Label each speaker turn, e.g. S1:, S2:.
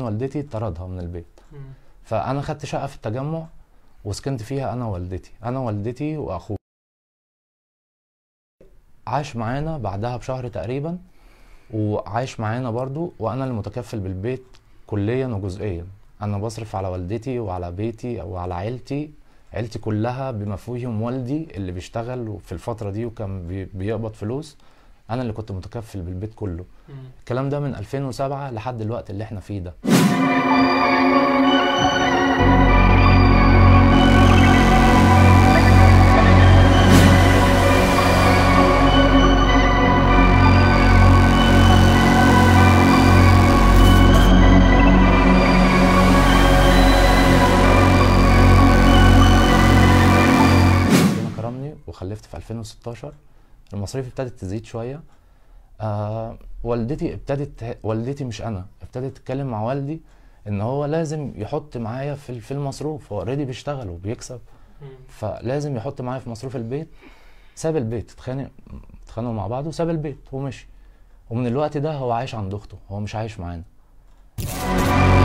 S1: والدتي طردها من البيت
S2: مم.
S1: فانا خدت شقه في التجمع وسكنت فيها انا ووالدتي انا والدتي واخوه عاش معانا بعدها بشهر تقريبا وعايش معانا برضو وانا اللي متكفل بالبيت كليا وجزئيا انا بصرف على والدتي وعلى بيتي وعلى عيلتي عيلتي كلها بما فيهم والدي اللي بيشتغل في الفترة دي وكان بي- بيقبض فلوس انا اللي كنت متكفل بالبيت كله
S2: مم.
S1: الكلام ده من 2007 لحد الوقت اللي احنا فيه ده ربنا كرمني وخلفت في 2016 المصاريف ابتدت تزيد شويه آه والدتي ابتدت والدتي مش انا ابتدت تتكلم مع والدي ان هو لازم يحط معايا في في المصروف هو اوريدي بيشتغل وبيكسب
S2: مم.
S1: فلازم يحط معايا في مصروف البيت ساب البيت اتخانق اتخانقوا مع بعض وساب البيت ومشي ومن الوقت ده هو عايش عند اخته هو مش عايش معانا